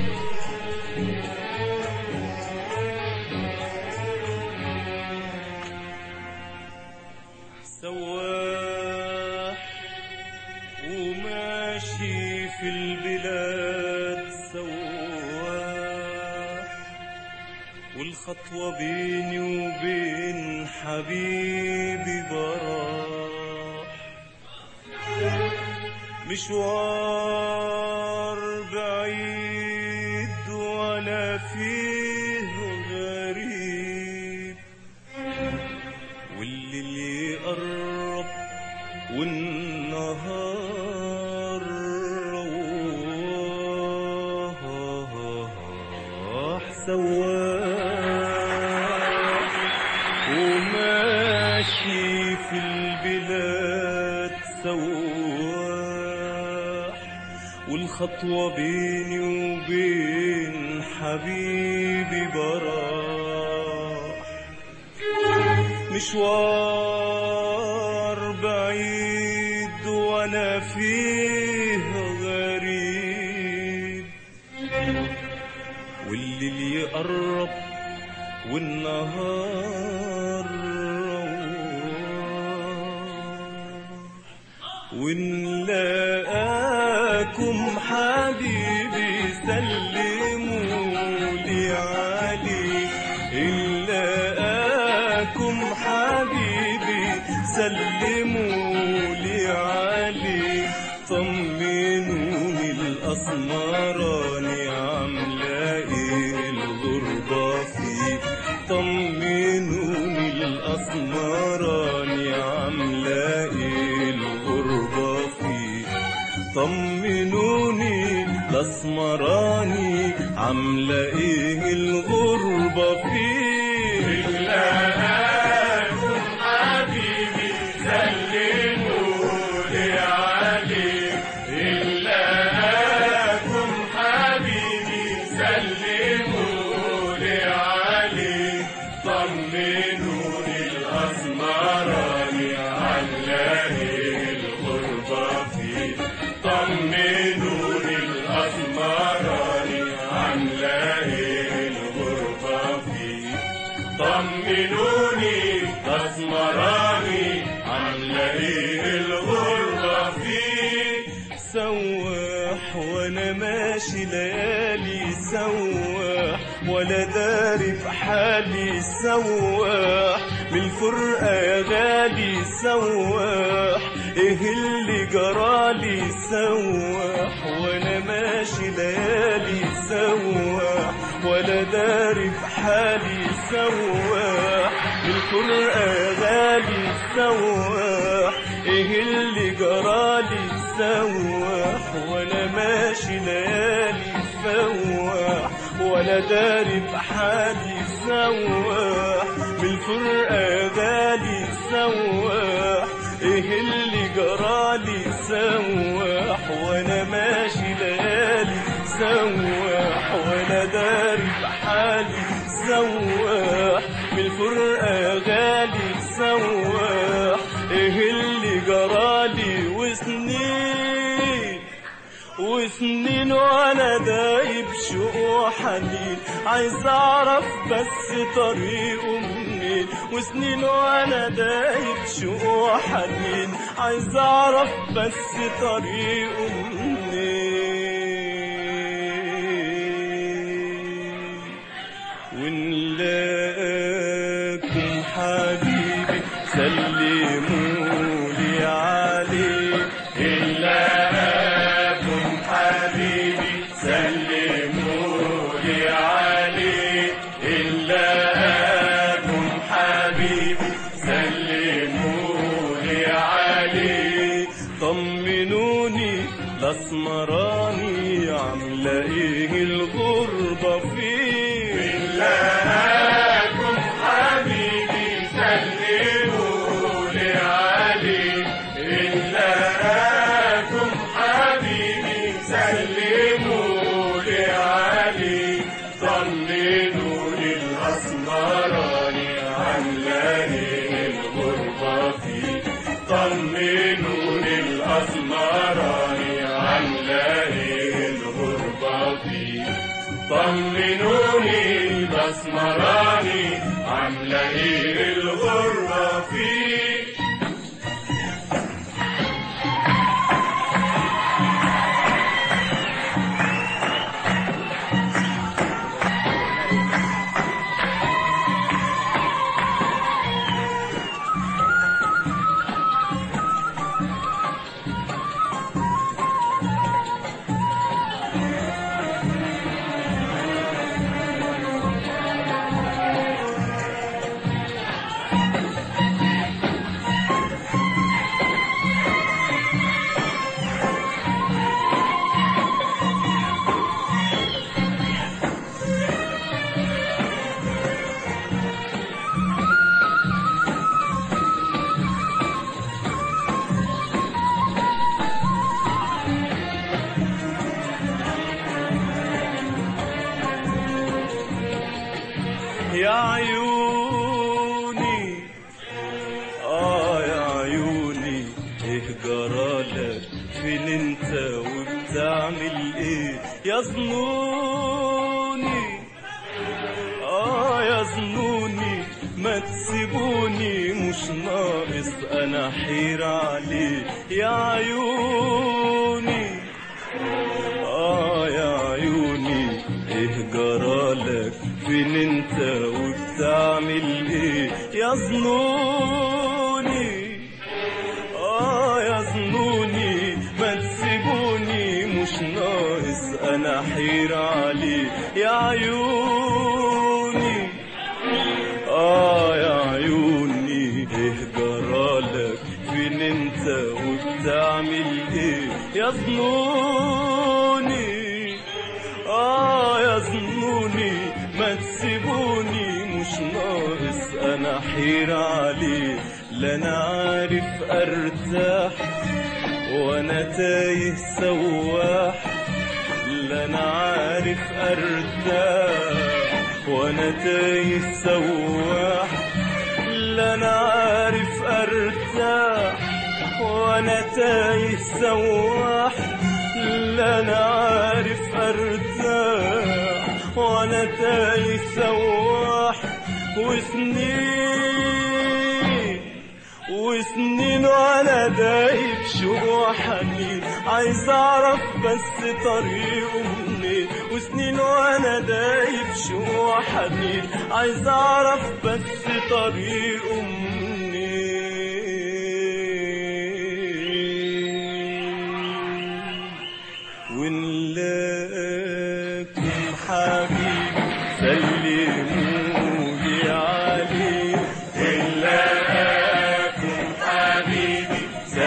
سواح وماشي في البلاد سواح والخطوة بيني وبين حبيبي براح مشوار بعيد ولا فيه غريب والليل يقرب والنهار رواح سواح وماشي في البلاد سواح والخطوة بيني وبين حبيبي براح مشوار بعيد وانا فيه غريب والليل يقرب والنهار رواح ونلاقاكم حبيبي سلموا لي عليه نلاقاكم حبيبي سلموا لي عليه طمنوني الأسمراني عاملة ايه الغربة فيه طمنوني الأسمراني عاملة ايه الغربة فيه طمنوني الاسمراني عامله ايه الغربه فيه لكم حبيبي سلموا لي عليه إلا لكم حبيبي سلموا لي عليه طمنوني الأسمراني علاه الغربة فيه طمنوني الأسمراني علاه الغربة فيه طمنوني أسمراني عاملة إيه الغربة فيه سواح وانا ماشي ليالي سواح ولا داري في حالي سواح من الفرقة يا غالي سواح ايه اللي جرالي سواح وانا ماشي ليالي سواح ولا داري في حالي سواح من الفرقة يا غالي سواح ايه اللي جرالي سواح وانا ماشي ليالي سواح ولا داري بحالي سواح بالفرقة يا غالي سواح ايه اللي جرالي سواح وانا ماشي ليالي سواح وانا داري بحالي سواح بالفرقة يا غالي سواح ايه اللي جرالي وسنين وسنين وانا دايب شوق وحنين عايز اعرف بس طريقه منين وسنين وانا دايب شوق وحنين عايز اعرف بس طريقه منين ونلاقيكم حبيبي سلموا لي عليه إلا لكم حبيبي سلموا لي عليه إلا لكم حبيبي سلموا لي عليه طمنوني الاسمراني عامله ايه الغربه فيه إلا لكم حبيبي سلموا لي عليه إلا لكم حبيبي سلموا لي عليه طمنوني الأسمراني علاني الغربة فيه طمنوني الأسمراني علاني الغربة فيه طمنوني الاسمراني عامله ايه الغربه فيه يا عيوني اه يا عيوني ايه جرالك فين انت وبتعمل ايه يا ظنوني اه يا ظنوني ما تسيبوني مش ناقص انا حير عليه يا عيوني آه يا عيوني إيه جرالك فين أنت وبتعمل إيه يا ظنوني آه يا ظنوني ما تسيبوني مش ناقص أنا حير عليه يا عيوني آه يا عيوني إيه جرالك فين أنت وبتعمل إيه يا ظنوني آه يا ظنوني ما تسيبوني مش ناقص أنا حير عليه لا أنا عارف أرتاح وأنا تايه سواح لا أنا عارف أرتاح وأنا تايه سواح لا أنا عارف أرتاح وأنا تايه سواح لا أنا عارف أرتاح وأنا تايه سواح وسنين وسنين وانا دايب شوق وحنين عايز اعرف بس طريقه منين وسنين وانا دايب شوق وحنين عايز اعرف بس طريقه منين ونلاقيكم حبيبي سلمولي عليه إلاكم حبيبي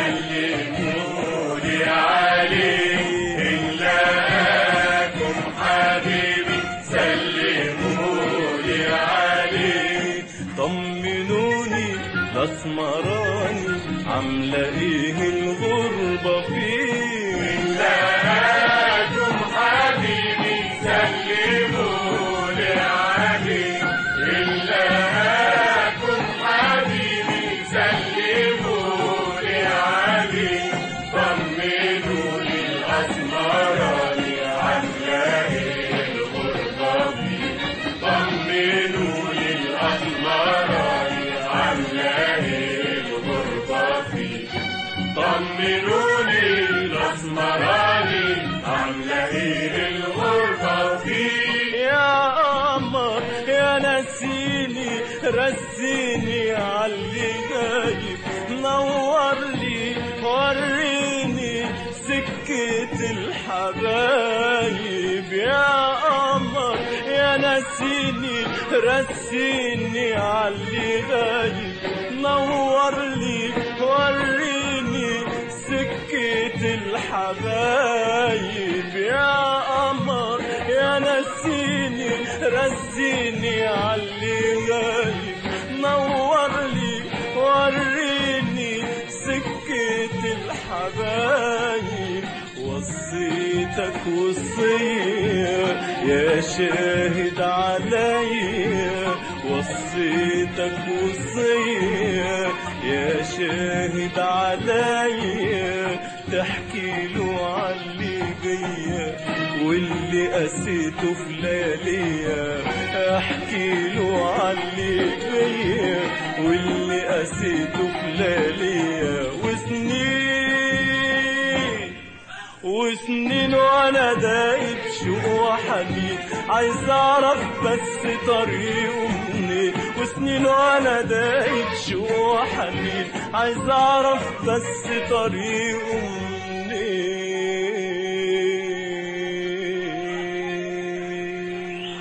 سلموني عليه إلاكم حبيبي سلموني عليه طمنوني الاسمراني عامله ايه الغربه فيه إلاكم حبيبي سلموني عليه إلاكم حبيبي سلموني عليه طمنوني الأسمراني عاملة الغربة فيه طمنوني الأسمراني عاملة الغربة فيه طمنوني الأسمراني عاملة ايه الغربة فيه يا قمر يا نسيني رسيني عاللي جايب نور لي وريني سكة الحبايب يا قمر يا نسيني رسيني عاللي غايب نور لي وريني سكة الحبايب يا قمر يا نسيني رسيني عاللي غايب نور لي وريني سكة الحبايب وصيتك وصية يا شاهد عليا وصيتك وصية يا شاهد عليا تحكي له عاللي بيا واللي قسيته في لياليا احكي له علي بيا واللي قسيته في لياليا وسنين وسنين وانا دايب شوق وحنين عايز اعرف بس طريقه منين وسنين وانا دايب شوق وحنين عايز اعرف بس طريقه منين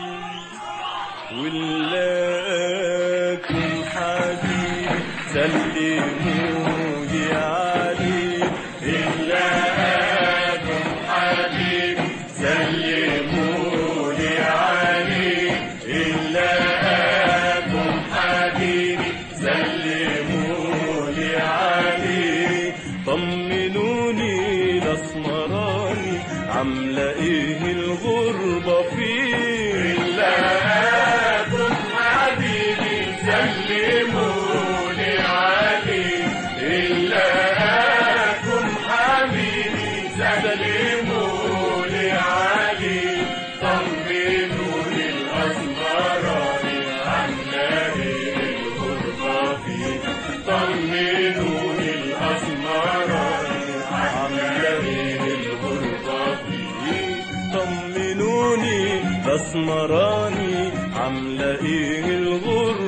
ولاكم حبيب سلموا لي عليه إلاكم حبيب سلموا لي عليه إلاكم حبيب سلموا لي عليه طمنوني الاسمراني عامله ايه الغربه فيه إلاكم حبيبي سلموا لي عليه إلاكم حبيبي سلموا لي عليه طمنوا لي الأسمراني عاملة إيه الغربة فيه طمنوا لي الأسمراني عاملة إيه الغربة فيه طمنوني الاسمراني عامله ايه الغربه